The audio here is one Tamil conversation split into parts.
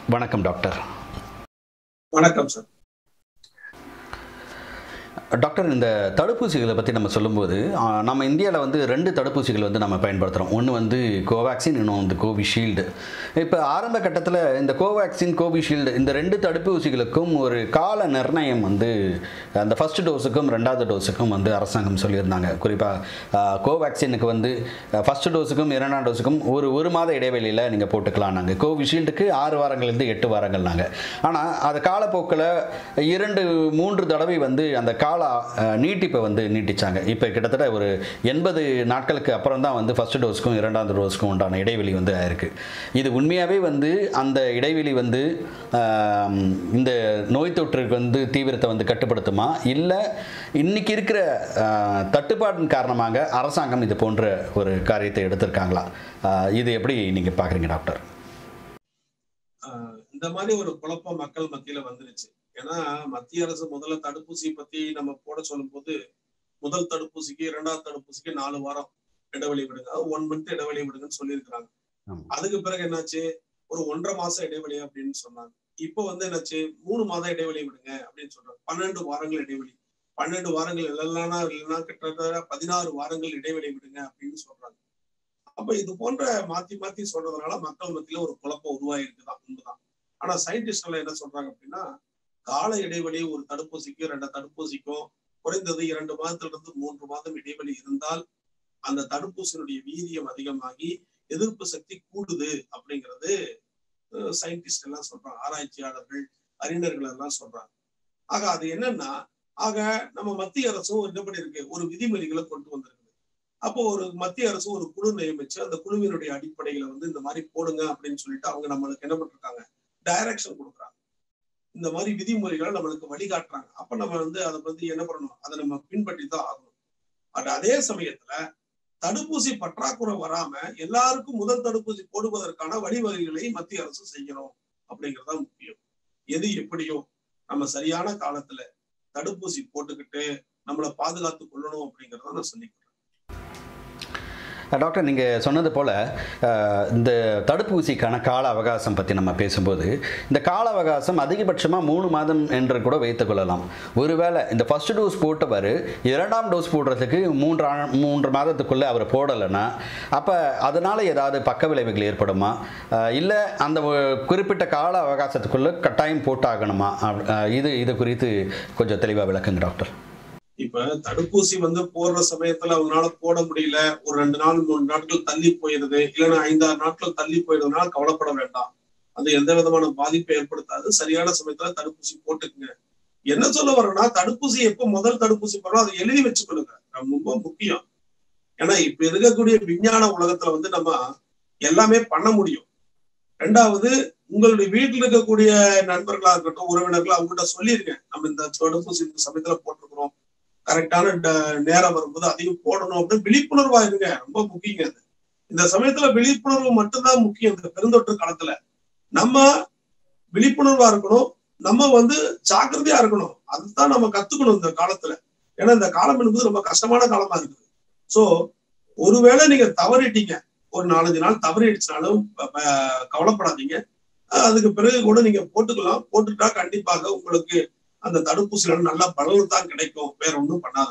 வணக்கம் டாக்டர் வணக்கம் சார் டாக்டர் இந்த தடுப்பூசிகளை பற்றி நம்ம சொல்லும்போது ஆ, நம்ம இந்தியாவில் வந்து ரெண்டு தடுப்பூசிகள் வந்து நம்ம பயன்படுத்துகிறோம் ஒன்று வந்து கோவேக்சின் இன்னும் வந்து கோவிஷீல்டு இப்போ ஆரம்ப கட்டத்தில் இந்த கோவேக்சின் கோவிஷீல்டு இந்த ரெண்டு தடுப்பூசிகளுக்கும் ஒரு கால நிர்ணயம் வந்து அந்த ஃபர்ஸ்ட் டோஸுக்கும் ரெண்டாவது டோஸுக்கும் வந்து அரசாங்கம் சொல்லியிருந்தாங்க குறிப்பாக கோவேக்சினுக்கு வந்து ஃபர்ஸ்ட் டோஸுக்கும் இரண்டாம் டோஸுக்கும் ஒரு ஒரு மாத இடைவெளியில் நீங்கள் போட்டுக்கலாம் நாங்கள் கோவிஷீல்டுக்கு ஆறு வாரங்கள்லேருந்து எட்டு வாரங்கள் நாங்கள் ஆனால் அது காலப்போக்கில் இரண்டு மூன்று தடவை வந்து அந்த கால அஹ், நீட்டிப்பை வந்து நீட்டிச்சாங்க இப்போ கிட்டத்தட்ட ஒரு எண்பது நாட்களுக்கு அப்புறம் தான் வந்து ஃபர்ஸ்ட் டோஸ்க்கும் இரண்டாவது டோஸ்க்கும் உண்டான இடைவெளி வந்து ஆயிருக்கு இது உண்மையாகவே வந்து அந்த இடைவெளி வந்து ஆம், இந்த நோய் தொற்றுக்கு வந்து தீவிரத்தை வந்து கட்டுப்படுத்துமா இல்லை இன்னைக்கு இருக்கிற ஆஹ், தட்டுப்பாட்டின் காரணமாக அரசாங்கம் இது போன்ற ஒரு காரியத்தை எடுத்திருக்காங்களா ஆஹ், இது எப்படி நீங்கள் பார்க்குறீங்க டாக்டர் ஆஹ் இந்த மாதிரி ஒரு குழப்பம் மக்கள் மத்தியில வந்துருச்சு ஏன்னா மத்திய அரசு முதல்ல தடுப்பூசி பத்தி நம்ம போட சொல்லும் போது முதல் தடுப்பூசிக்கு இரண்டாவது தடுப்பூசிக்கு நாலு வாரம் இடைவெளி விடுங்க ஒன் மந்த் இடைவெளி விடுங்கன்னு சொல்லியிருக்கிறாங்க ஆமா. அதுக்கு பிறகு என்னாச்சு ஒரு ஒன்றரை மாசம் இடைவெளி அப்படின்னு சொன்னாங்க இப்போ வந்து என்னாச்சு மூணு மாதம் இடைவெளி விடுங்க அப்படின்னு சொல்றாங்க பன்னெண்டு வாரங்கள் இடைவெளி பன்னெண்டு வாரங்கள் இல்லைன்னா இல்லைன்னா கிட்டத்தட்ட பதினாறு வாரங்கள் இடைவெளி விடுங்க அப்படின்னு சொல்றாங்க அப்ப இது போன்ற மாத்தி மாத்தி சொல்றதுனால மக்கள் மத்தியில ஒரு குழப்பம் உருவாயிருக்குதான் உண்மைதான் ஆனா சயின்டிஸ்ட் எல்லாம் என்ன சொல்றாங்க அப்படின்னா கால இடைவெளி ஒரு தடுப்பூசிக்கும் ரெண்டு தடுப்பூசிக்கும் குறைந்தது இரண்டு மாதத்துல இருந்து மூன்று மாதம் இடைவெளி இருந்தால் அந்த தடுப்பூசியினுடைய வீரியம் அதிகமாகி எதிர்ப்பு சக்தி கூடுது அப்படிங்கிறது சயின்டிஸ்ட் எல்லாம் சொல்றாங்க ஆராய்ச்சியாளர்கள் அறிஞர்கள் எல்லாம் சொல்றாங்க ஆக அது என்னன்னா ஆக நம்ம மத்திய அரசும் என்ன பண்ணிருக்கு ஒரு விதிமுறைகளை கொண்டு வந்திருக்கு அப்போ ஒரு மத்திய அரசு ஒரு குழு நியமிச்சு அந்த குழுவினுடைய அடிப்படையில வந்து இந்த மாதிரி போடுங்க அப்படின்னு சொல்லிட்டு அவங்க நம்மளுக்கு என்ன பண்ணிருக்காங்க டைரக்ஷன் கொடுக்குறாங்க இந்த மாதிரி விதிமுறைகளை நம்மளுக்கு வழிகாட்டுறாங்க அப்ப நம்ம வந்து அதை பத்தி என்ன பண்ணணும் அதை நம்ம பின்பற்றி தான் ஆகணும் பட் அதே சமயத்துல தடுப்பூசி பற்றாக்குறை வராம எல்லாருக்கும் முதல் தடுப்பூசி போடுவதற்கான வழிவகைகளை மத்திய அரசு செய்யணும் அப்படிங்கறதா முக்கியம் எது எப்படியோ நம்ம சரியான காலத்துல தடுப்பூசி போட்டுக்கிட்டு நம்மளை பாதுகாத்து கொள்ளணும் அப்படிங்கறத நான் சொல்லிக்கிறேன் டாக்டர் நீங்கள் சொன்னது போல் இந்த தடுப்பூசிக்கான கால அவகாசம் பற்றி நம்ம பேசும்போது இந்த கால அவகாசம் அதிகபட்சமாக மூணு மாதம் என்று கூட வைத்துக் கொள்ளலாம் ஒருவேளை இந்த ஃபர்ஸ்ட் டோஸ் போட்டவர் இரண்டாம் டோஸ் போடுறதுக்கு மூன்று ஆ- மூன்று மாதத்துக்குள்ளே அவர் போடலைன்னா அப்போ அதனால் ஏதாவது பக்க விளைவுகள் ஏற்படுமா இல்லை அந்த ஒ- குறிப்பிட்ட கால அவகாசத்துக்குள்ளே கட்டாயம் போட்டாகணுமா அப்- அஹ், இது இது குறித்து கொஞ்சம் தெளிவாக விளக்குங்க டாக்டர் இப்ப தடுப்பூசி வந்து போடுற சமயத்துல அவங்களால போட முடியல ஒரு ரெண்டு நாள் மூணு நாட்கள் தள்ளி போயிருது இல்லைன்னா ஐந்தாறு நாட்கள் தள்ளி போயிருந்தனால கவலைப்பட வேண்டாம் அது எந்த விதமான பாதிப்பை ஏற்படுத்தாது சரியான சமயத்துல தடுப்பூசி போட்டுக்குங்க என்ன சொல்ல வரேன்னா தடுப்பூசி எப்போ முதல் தடுப்பூசி போடுறோம் அதை எழுதி வச்சுக்கொள்ளுங்க அது ரொம்ப முக்கியம் ஏன்னா இப்ப இருக்கக்கூடிய விஞ்ஞான உலகத்துல வந்து நம்ம எல்லாமே பண்ண முடியும் ரெண்டாவது உங்களுடைய வீட்டில் இருக்கக்கூடிய நண்பர்களா இருக்கட்டும் உறவினர்கள் அவங்ககிட்ட சொல்லிருங்க நம்ம இந்த தடுப்பூசி இந்த சமயத்துல போட்டிருக்கிறோம் கரெக்டான ட- நேரம் வரும்போது அதையும் போடணும் அப்படின்னு விழிப்புணர்வா இருங்க ரொம்ப முக்கியங்க அது இந்த சமயத்துல விழிப்புணர்வு மட்டும்தான் முக்கியம் இந்த பெருந்தொற்று காலத்துல நம்ம விழிப்புணர்வா இருக்கணும் நம்ம வந்து ஜாக்கிரதையா இருக்கணும் அதுதான் நம்ம கத்துக்கணும் இந்த காலத்துல ஏன்னா இந்த காலம் என்பது ரொம்ப கஷ்டமான காலமா இருக்குது சோ ஒருவேளை நீங்க தவறிட்டீங்க ஒரு நாலஞ்சு நாள் தவறிடுச்சுனாலும் ப- ப- கவலைப்படாதீங்க அஹ் அதுக்கு பிறகு கூட நீங்க போட்டுக்கலாம் போட்டுட்டா கண்டிப்பாக உங்களுக்கு அந்த தடுப்பூசியில நல்ல பலன் தான் கிடைக்கும் வேற ஒண்ணும் பண்ணாது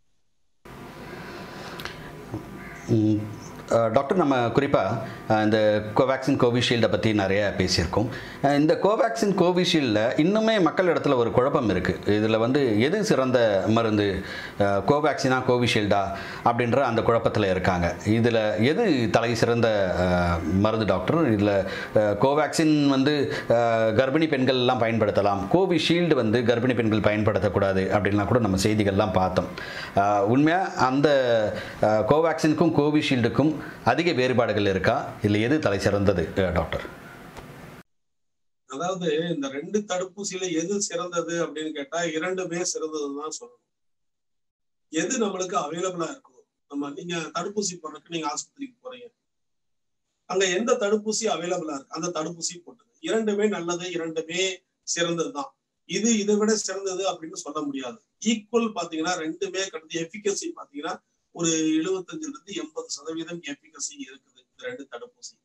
ம், அஹ், டாக்டர் நம்ம குறிப்பாக இந்த கோவேக்சின் கோவிஷீல்டை பற்றி நிறைய பேசியிருக்கோம் அஹ், இந்த கோவேக்சின் கோவிஷீல்டில் இன்னுமே மக்கள் இடத்துல ஒரு குழப்பம் இருக்குது இதில் வந்து எது சிறந்த மருந்து அஹ், கோவேக்சினா கோவிஷீல்டா அப்படின்ற அந்த குழப்பத்தில் இருக்காங்க இதில் எது தலை சிறந்த அஹ், மருந்து டாக்டர் இதில் கோவேக்சின் வந்து அஹ், கர்ப்பிணி பெண்கள் எல்லாம் பயன்படுத்தலாம் கோவிஷீல்டு வந்து கர்ப்பிணி பெண்கள் பயன்படுத்தக்கூடாது அப்படின்லாம் கூட நம்ம செய்திகள்லாம் பார்த்தோம் உண்மையாக அந்த அஹ், கோவேக்சினுக்கும் கோவிஷீல்டுக்கும் அதிக வேறுபாடுகள் இருக்கா இல்லை எது தலை சிறந்தது அஹ், டாக்டர் அதாவது இந்த ரெண்டு தடுப்பூசியில எது சிறந்தது அப்படின்னு கேட்டா இரண்டுமே சிறந்ததுன்னு தான் சொல்லணும் எது நம்மளுக்கு அவைலபிளா இருக்கணும் நம்ம நீங்க தடுப்பூசி போடுறதுக்கு நீங்க ஆஸ்பத்திரிக்கு போறீங்க அங்க எந்த தடுப்பூசி அவைலபிளா இருக்கு அந்த தடுப்பூசி போட்டுங்க இரண்டுமே நல்லது இரண்டுமே சிறந்தது தான் இது இதை விட சிறந்தது அப்படின்னு சொல்ல முடியாது ஈக்குவல் பாத்தீங்கன்னா ரெண்டுமே கடந்து எஃபிகசி பாத்தீங்கன்னா ஒரு எழுபத்தஞ்சுல இருந்து எண்பது சதவீதம் எஃபிகசி இருக்குது இந்த ரெண்டு தடுப்பூசி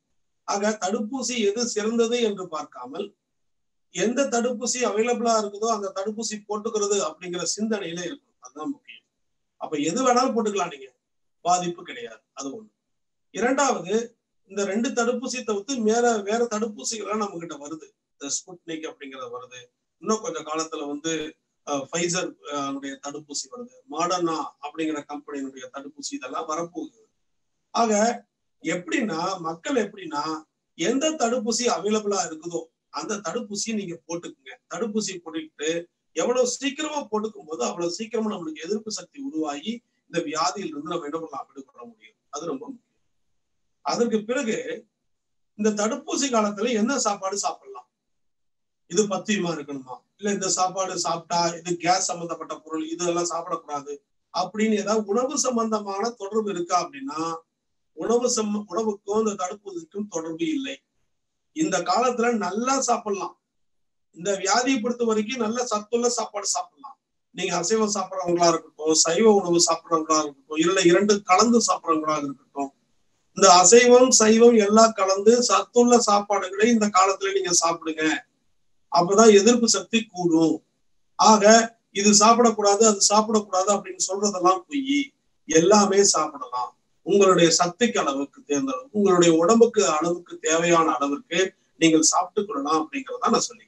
ஆக தடுப்பூசி எது சிறந்தது என்று பார்க்காமல் எந்த தடுப்பூசி அவைலபிளா இருக்குதோ அந்த தடுப்பூசி போட்டுக்கிறது அப்படிங்கிற சிந்தனையில இருக்கணும் அதுதான் முக்கியம் அப்ப எது வேணாலும் போட்டுக்கலாம் நீங்க பாதிப்பு கிடையாது அது ஒண்ணு இரண்டாவது இந்த ரெண்டு தடுப்பூசி தவிர்த்து வேற வேற தடுப்பூசிகள்லாம் நம்ம கிட்ட வருது இந்த ஸ்புட்னிக் அப்படிங்கிறது வருது இன்னும் கொஞ்சம் காலத்துல வந்து ஃபைசர் தடுப்பூசி வருது மாடர்னா அப்படிங்கிற கம்பெனியினுடைய தடுப்பூசி இதெல்லாம் வரப்போகுது ஆக எப்படின்னா மக்கள் எப்படின்னா எந்த தடுப்பூசி அவைலபிளா இருக்குதோ அந்த தடுப்பூசியை நீங்க போட்டுக்குங்க தடுப்பூசி போட்டுக்கிட்டு எவ்வளவு சீக்கிரமா போட்டுக்கும் போது அவ்வளவு சீக்கிரமா நம்மளுக்கு எதிர்ப்பு சக்தி உருவாகி இந்த வியாதியில இருந்து நம்ம என்ன பண்ணலாம் விடுபட முடியும் அது ரொம்ப முக்கியம் அதற்கு பிறகு இந்த தடுப்பூசி காலத்துல என்ன சாப்பாடு சாப்பிடலாம் இது பத்தியமா இருக்கணுமா இல்ல இந்த சாப்பாடு சாப்பிட்டா இது கேஸ் சம்பந்தப்பட்ட பொருள் இதெல்லாம் சாப்பிடக்கூடாது அப்படின்னு ஏதாவது உணவு சம்பந்தமான தொடர்பு இருக்கா அப்படின்னா உணவு சம் உணவுக்கும் இந்த தடுப்பூசிக்கும் தொடர்பு இல்லை இந்த காலத்துல நல்லா சாப்பிடலாம் இந்த வியாதியை பொறுத்த வரைக்கும் நல்ல சத்துள்ள சாப்பாடு சாப்பிடலாம் நீங்க அசைவம் சாப்பிட்றவங்களா இருக்கட்டும் சைவ உணவு சாப்பிட்றவங்களா இருக்கட்டும் இல்ல இரண்டு கலந்து சாப்பிட்றவங்களா இருக்கட்டும் இந்த அசைவம் சைவம் எல்லாம் கலந்து சத்துள்ள சாப்பாடுகளை இந்த காலத்துல நீங்க சாப்பிடுங்க அப்பதான் எதிர்ப்பு சக்தி கூடும் ஆக இது சாப்பிடக்கூடாது அது சாப்பிடக்கூடாது அப்படின்னு சொல்றதெல்லாம் பொய் எல்லாமே சாப்பிடலாம் உங்களுடைய சக்திக்கு அளவுக்கு தேர்ந்தளவு உங்களுடைய உடம்புக்கு அளவுக்கு தேவையான அளவுக்கு நீங்கள் சாப்பிட்டு கொள்ளலாம் அப்படிங்கிறத நான் சொல்லிக்கிறேன்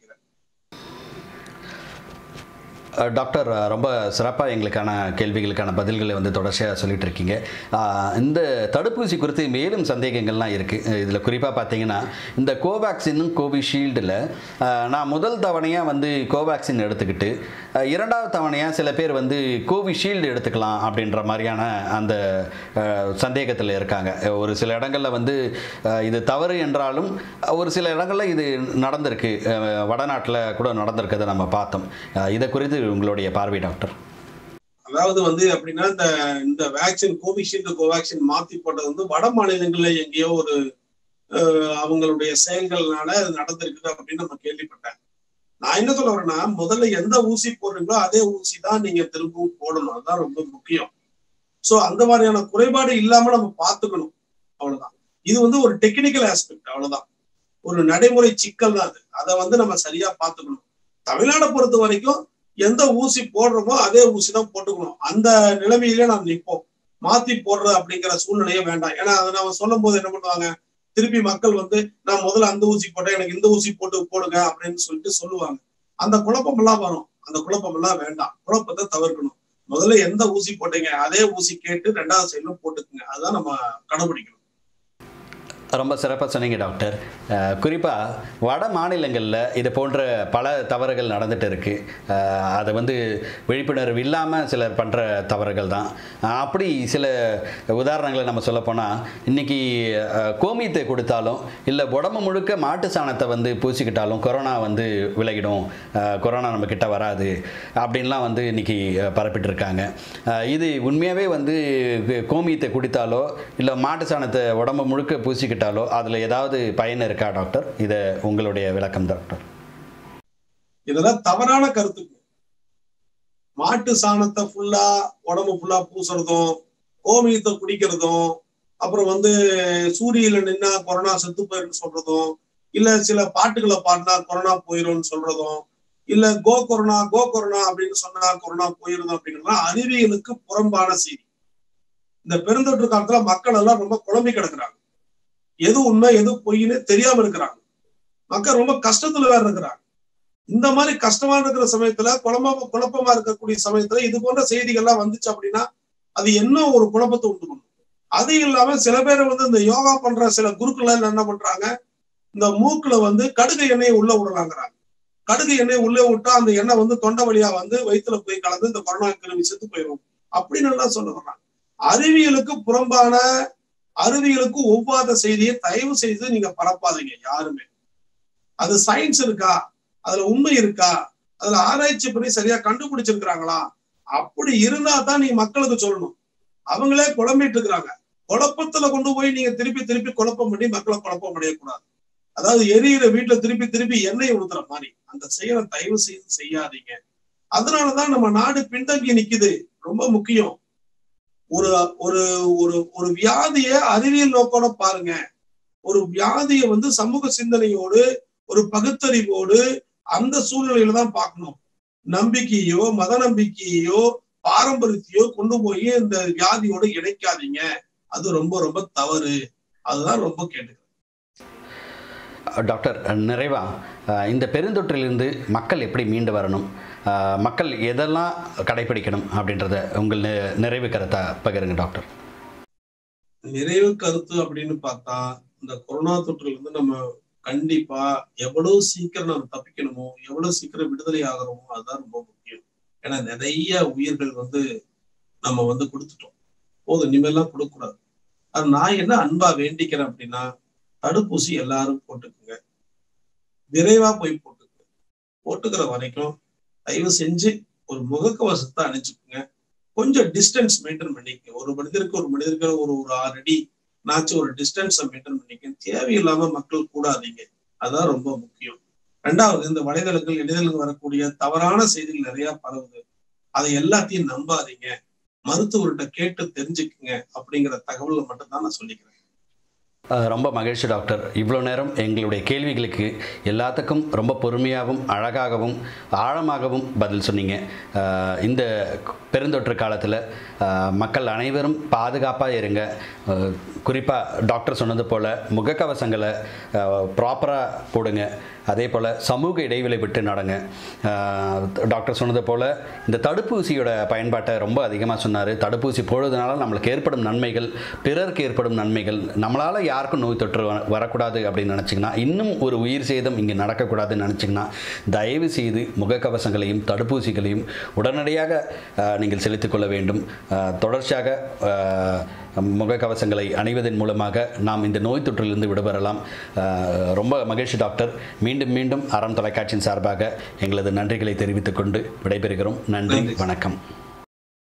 டாக்டர் ரொம்ப சிறப்பாக எங்களுக்கான கேள்விகளுக்கான பதில்களை வந்து தொடர்ச்சியாக சொல்லிட்டு இருக்கீங்க இந்த தடுப்பூசி குறித்து மேலும் சந்தேகங்கள்லாம் இருக்குது இதில் குறிப்பாக பார்த்தீங்கன்னா இந்த கோவேக்சினும் கோவிஷீல்டில் நான் முதல் தவணையாக வந்து கோவேக்சின் எடுத்துக்கிட்டு இரண்டாவது தவணையாக சில பேர் வந்து கோவிஷீல்டு எடுத்துக்கலாம் அப்படின்ற மாதிரியான அந்த சந்தேகத்தில் இருக்காங்க ஒரு சில இடங்களில் வந்து இது தவறு என்றாலும் ஒரு சில இடங்களில் இது நடந்திருக்கு வடநாட்டில் கூட நடந்திருக்கிறத நம்ம பார்த்தோம் இதை குறித்து உங்களுடைய பார்வை டாக்டர் அதாவது வந்து அப்படின்னா இந்த இந்த வேக்சின் கோவிஷீல்டு கோவேக்சின் மாத்தி போட்டது வந்து வட மாநிலங்கள்ல எங்கேயோ ஒரு அவங்களுடைய செயல்கள்னால நடந்திருக்குது அப்படின்னு நம்ம கேள்விப்பட்டேன் நான் என்ன சொல்ல வரேன்னா முதல்ல எந்த ஊசி போடுறீங்களோ அதே ஊசி தான் நீங்க திரும்பவும் போடணும் அதுதான் ரொம்ப முக்கியம் சோ அந்த மாதிரியான குறைபாடு இல்லாம நம்ம பார்த்துக்கணும் அவ்வளவுதான் இது வந்து ஒரு டெக்னிக்கல் ஆஸ்பெக்ட் அவ்வளவுதான் ஒரு நடைமுறை சிக்கல் தான் அது அதை வந்து நம்ம சரியா பார்த்துக்கணும் தமிழ்நாடை பொறுத்த வரைக்கும் எந்த ஊசி போடுறோமோ அதே ஊசி தான் போட்டுக்கணும் அந்த நிலைமையிலே நாம் நிற்போம் மாத்தி போடுற அப்படிங்கிற சூழ்நிலையே வேண்டாம் ஏன்னா அதை நம்ம சொல்லும் போது என்ன பண்ணுவாங்க திருப்பி மக்கள் வந்து நான் முதல்ல அந்த ஊசி போட்டேன் எனக்கு இந்த ஊசி போட்டு போடுங்க அப்படின்னு சொல்லிட்டு சொல்லுவாங்க அந்த குழப்பம் எல்லாம் வரும் அந்த குழப்பம் எல்லாம் வேண்டாம் குழப்பத்தை தவிர்க்கணும் முதல்ல எந்த ஊசி போட்டீங்க அதே ஊசி கேட்டு ரெண்டாவது சைட்லும் போட்டுக்குங்க அதுதான் நம்ம கடைபிடிக்கணும் ரொம்ப சிறப்பாக சொன்னீங்க டாக்டர் குறிப்பாக வட மாநிலங்களில் இது போன்ற பல தவறுகள் நடந்துட்டு இருக்குது அதை வந்து விழிப்புணர்வு இல்லாமல் சிலர் பண்ணுற தவறுகள் தான் அப்படி சில உதாரணங்களை நம்ம சொல்லப்போனால் இன்றைக்கி கோமியத்தை கொடுத்தாலும் இல்லை உடம்பு முழுக்க மாட்டு சாணத்தை வந்து பூசிக்கிட்டாலும் கொரோனா வந்து விலகிடும் கொரோனா நம்ம கிட்ட வராது அப்படின்லாம் வந்து இன்றைக்கி பரப்பிட்டு இருக்காங்க இது உண்மையாகவே வந்து கோமியத்தை குடித்தாலோ இல்லை மாட்டு சாணத்தை உடம்பு முழுக்க பூசிக்கிட்டு எடுத்துக்கிட்டாலோ அதில் ஏதாவது பயன் இருக்கா டாக்டர் இதை உங்களுடைய விளக்கம் டாக்டர் இதெல்லாம் தவறான கருத்து மாட்டு சாணத்தை ஃபுல்லா உடம்பு ஃபுல்லா பூசுறதும் கோமியத்தை குடிக்கிறதும் அப்புறம் வந்து சூரியல நின்னா கொரோனா செத்து போயிருன்னு சொல்றதும் இல்ல சில பாட்டுகளை பாடினா கொரோனா போயிரும்னு சொல்றதும் இல்ல கோ கொரோனா கோ கொரோனா அப்படின்னு சொன்னா கொரோனா போயிருந்தோம் அப்படின்னா அறிவியலுக்கு புறம்பான செய்தி இந்த பெருந்தொற்று காலத்துல மக்கள் எல்லாம் ரொம்ப குழம்பி கிடக்குறாங்க எது உண்மை எது பொய்ன்னு தெரியாம இருக்கிறாங்க மக்கள் ரொம்ப கஷ்டத்துல வேற இருக்கிறாங்க இந்த மாதிரி கஷ்டமா இருக்கிற சமயத்துல குழப்பமா குழப்பமா இருக்கக்கூடிய சமயத்துல இது போன்ற செய்திகள்லாம் வந்துச்சு அப்படின்னா அது என்ன ஒரு குழப்பத்தை உண்டு பண்ணும் அது இல்லாம சில பேர் வந்து இந்த யோகா பண்ற சில குருக்கள் என்ன பண்றாங்க இந்த மூக்குல வந்து கடுகு எண்ணெயை உள்ள விடலாங்கிறாங்க கடுகு எண்ணெய் உள்ளே விட்டா அந்த எண்ணெய் வந்து தொண்டை வழியா வந்து வயிற்றுல போய் கலந்து இந்த கொரோனா கிருமி செத்து போயிடும் அப்படின்னு எல்லாம் சொல்ல வர்றாங்க அறிவியலுக்கு புறம்பான அறிவியலுக்கு ஒவ்வாத செய்தியை தயவு செய்து நீங்க பரப்பாதீங்க யாருமே அது சயின்ஸ் இருக்கா அதுல உண்மை இருக்கா அதுல ஆராய்ச்சி பண்ணி சரியா கண்டுபிடிச்சிருக்கிறாங்களா அப்படி இருந்தா தான் நீ மக்களுக்கு சொல்லணும் அவங்களே குழம்பிட்டு இருக்கிறாங்க குழப்பத்துல கொண்டு போய் நீங்க திருப்பி திருப்பி குழப்பம் பண்ணி மக்களை குழப்பம் அடையக்கூடாது அதாவது எரியிற வீட்டுல திருப்பி திருப்பி எண்ணெய் ஊத்துற மாதிரி அந்த செயலை தயவு செய்து செய்யாதீங்க அதனாலதான் நம்ம நாடு பின்தங்கி நிக்குது ரொம்ப முக்கியம் ஒரு ஒரு ஒரு ஒரு வியாதிய அறிவியல் நோக்கோட பாருங்க ஒரு வியாதியை வந்து சமூக சிந்தனையோடு ஒரு பகுத்தறிவோடு அந்த சூழ்நிலையில தான் பார்க்கணும் நம்பிக்கையோ மத நம்பிக்கையோ பாரம்பரியத்தையோ கொண்டு போய் இந்த வியாதியோட இணைக்காதீங்க அது ரொம்ப ரொம்ப தவறு அதுதான் ரொம்ப கேட்டு டாக்டர் நிறைவா அஹ், இந்த பெருந்தொற்றிலிருந்து மக்கள் எப்படி மீண்டு வரணும் அஹ், மக்கள் எதெல்லாம் கடைபிடிக்கணும் அப்படின்றத உங்கள் நி- நிறைவு கருத்தா பகிருங்க டாக்டர் நிறைவு கருத்து அப்படின்னு பார்த்தா இந்த கொரோனா தொற்றுல இருந்து நம்ம கண்டிப்பா எவ்வளவு சீக்கிரம் நம்ம தப்பிக்கணுமோ எவ்வளவு சீக்கிரம் விடுதலை ஆகிறோமோ அதுதான் ரொம்ப முக்கியம் ஏன்னா நிறைய உயிர்கள் வந்து நம்ம வந்து கொடுத்துட்டோம் போதும் இனிமேல்லாம் கொடுக்கக்கூடாது அது நான் என்ன அன்பா வேண்டிக்கிறேன் அப்படின்னா தடுப்பூசி எல்லாரும் போட்டுக்குங்க விரைவா போய் போட்டுக்குங்க போட்டுக்கிற வரைக்கும் தயவு செஞ்சு ஒரு முகக்கவசத்தை அணிச்சுக்குங்க கொஞ்சம் டிஸ்டன்ஸ் மெயின்டைன் பண்ணிக்க ஒரு மனிதருக்கு ஒரு மனிதருக்கு ஒரு ஒரு ஆறு அடி நாச்சும் ஒரு டிஸ்டன்ஸை மெயின்டைன் பண்ணிக்க தேவையில்லாம மக்கள் கூடாதீங்க அதான் ரொம்ப முக்கியம் ரெண்டாவது இந்த வலைதளங்கள் இணையதளங்கள் வரக்கூடிய தவறான செய்திகள் நிறைய பரவுது அதை எல்லாத்தையும் நம்பாதீங்க மருத்துவர்கிட்ட கேட்டு தெரிஞ்சுக்குங்க அப்படிங்கிற தகவலை மட்டும்தான் நான் சொல்லிக்கிறேன் அஹ், ரொம்ப மகிழ்ச்சி டாக்டர் இவ்வளோ நேரம் எங்களுடைய கேள்விகளுக்கு எல்லாத்துக்கும் ரொம்ப பொறுமையாகவும் அழகாகவும் ஆழமாகவும் பதில் சொன்னீங்க அஹ், இந்த பெருந்தொற்று காலத்தில் மக்கள் அனைவரும் பாதுகாப்பாக இருங்க குறிப்பாக டாக்டர் சொன்னது போல் முகக்கவசங்களை ப்ராப்பராக போடுங்க அதே போல் சமூக இடைவெளி விட்டு நடங்க அஹ், டாக்டர் சொன்னது போல் இந்த தடுப்பூசியோட பயன்பாட்டை ரொம்ப அதிகமாக சொன்னார் தடுப்பூசி போடுறதுனால நம்மளுக்கு ஏற்படும் நன்மைகள் பிறருக்கு ஏற்படும் நன்மைகள் நம்மளால் யாருக்கும் நோய் தொற்று வ- வரக்கூடாது அப்படின்னு நினச்சிங்கன்னா இன்னும் ஒரு உயிர் சேதம் இங்கே நடக்கக்கூடாதுன்னு நினச்சிங்கன்னா தயவு செய்து முகக்கவசங்களையும் தடுப்பூசிகளையும் உடனடியாக அஹ், நீங்கள் செலுத்திக் கொள்ள வேண்டும் அஹ், தொடர்ச்சியாக அஹ், முகக்கவசங்களை அணிவதன் மூலமாக நாம் இந்த நோய் தொற்றிலிருந்து விடுபெறலாம் அஹ், ரொம்ப மகிழ்ச்சி டாக்டர் மீண்டும் மீண்டும் அறம் தொலைக்காட்சியின் சார்பாக எங்களது நன்றிகளை தெரிவித்துக் கொண்டு விடைபெறுகிறோம் நன்றி நன்றி. வணக்கம்